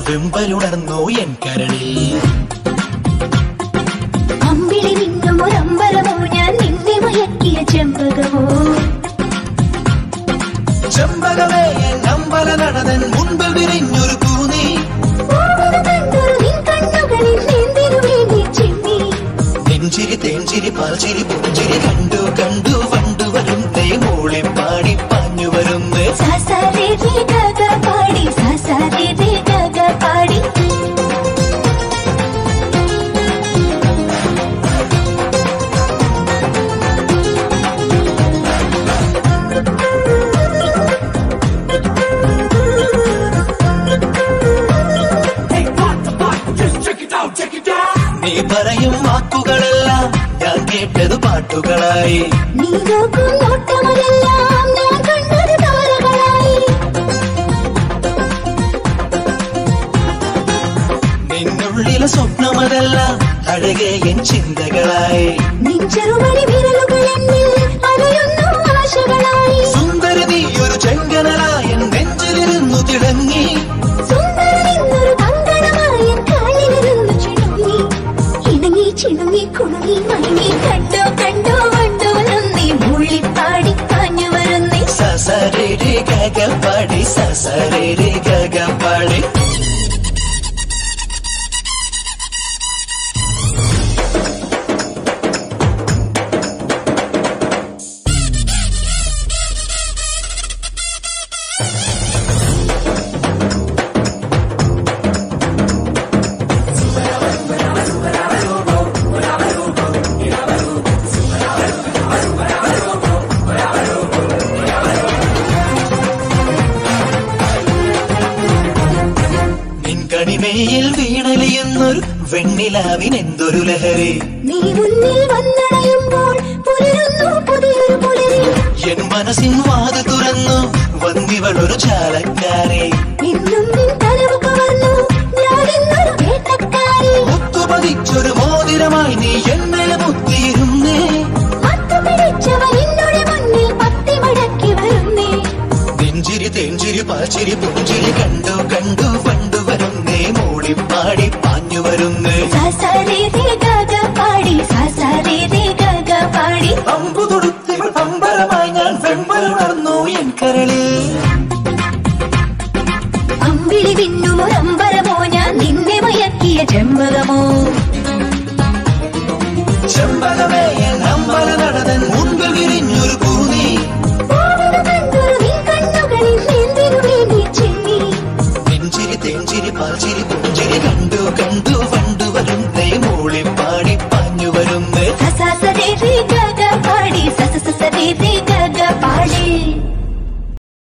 വെമ്പലുണർന്നു N കരളിൽ അമ്പിളി മിന്നും ഒരമ്പലമോ ഞാൻ നിന്നെ മയക്കിയ ചെമ്പകമോ ചെമ്പകമേ എൻ അമ്പല നടനൻ മുൻപിൽ വിരിഞ്ഞൊരു പൂനീ ഓർമ്മ കണ്ടൊരു നിൻ കണ്ണുകളിൽ എന്തിനു വേണ്ടി ചിമ്മി നെഞ്ചിരി തേഞ്ചിരി പാൽച്ചിരി പുഞ്ചിരി കണ്ടു കണ്ടു വണ്ടു വരുന്നേ മൂളി പാടി പാഞ്ഞു വരുന്നേ സാസാരേ രേ ഗഗ പാടി സാസാരേ രേ ഗഗ പാടി നീ പറയും വാക്കുകളെല്ലാം ഞാൻ കേട്ടത് പാട്ടുകളായി നീ നോക്കും നോട്ടമതെല്ലാം ഞാൻ കണ്ടത് താരകളായി നിന്നുള്ളിലെ സ്വപ്നമതെല്ലാം അഴകെ എൻ ചിന്തകളായി നിൻ ചെറുമണി വിരലുകൾ എന്നിൽ അലയുന്നു ആശകളായി സുന്ദര നീ ഒരു ചെങ്കനലായി എൻ നെഞ്ചിലിരുന്നു തിളങ്ങി സുന്ദരനെന്നൊരു കങ്കണമായി എൻ കാലിലിരുന്നു ചിണുങ്ങി ഇണങ്ങി ചിണുങ്ങി കുണുങ്ങി മയങ്ങി കണ്ടോ കണ്ടോ വണ്ടോ നന്ദി മുള്ളിപ്പാടി പാഞ്ഞു വരുന്നേ സസരേ ഗഗ പാടി സസരേ ഗഗ പാടി നിൻകണിമയിൽ വീണലിയുന്നൊരു വെണ്ണിലാവിനെന്തൊരു ലഹരി നീ മുന്നിൽ വന്നടയുമ്പോൾ പുലരുന്നു പുതിയൊരു പുലരി എൻ മനസ്സിൻ വാത് തുറന്നു വന്നിവളൊരു ചാലക്കാരെ എന്നും നിൻ കനവ് കവർന്നു ഞാനിന്നൊരു വേട്ടക്കാരി മുത്തുപതിച്ചൊരു മോതിരമായി നീ എന്നെ മുത്തിയിരുന്നേ മത്തു പിടിച്ചവൻ എന്നോട് മുന്നിൽ പത്തി മടക്കി വരുന്നേ നെഞ്ചിരി തെഞ്ചിരി പാച്ചിരി പുഞ്ചിരി കണ്ടു കണ്ടു പണ്ടു വരുന്നേ മൂടി പാടി പാഞ്ഞു വരുന്നേ സാസാരേ രേ ഗഗ പാടി സാസാരേ രേ ഗഗ പാടി അമ്പു തൊടുത്തിവൾ പമ്പരമായി ഞാൻ വെമ്പലുണർന്നു എൻ കരളിൽ അമ്പിളി പിന്നും ഒരമ്പരമോ ഞാൻ നിന്നെ മയക്കിയ ചെമ്പകമോ ചെമ്പകമേ എൻ അമ്പല നടനൻ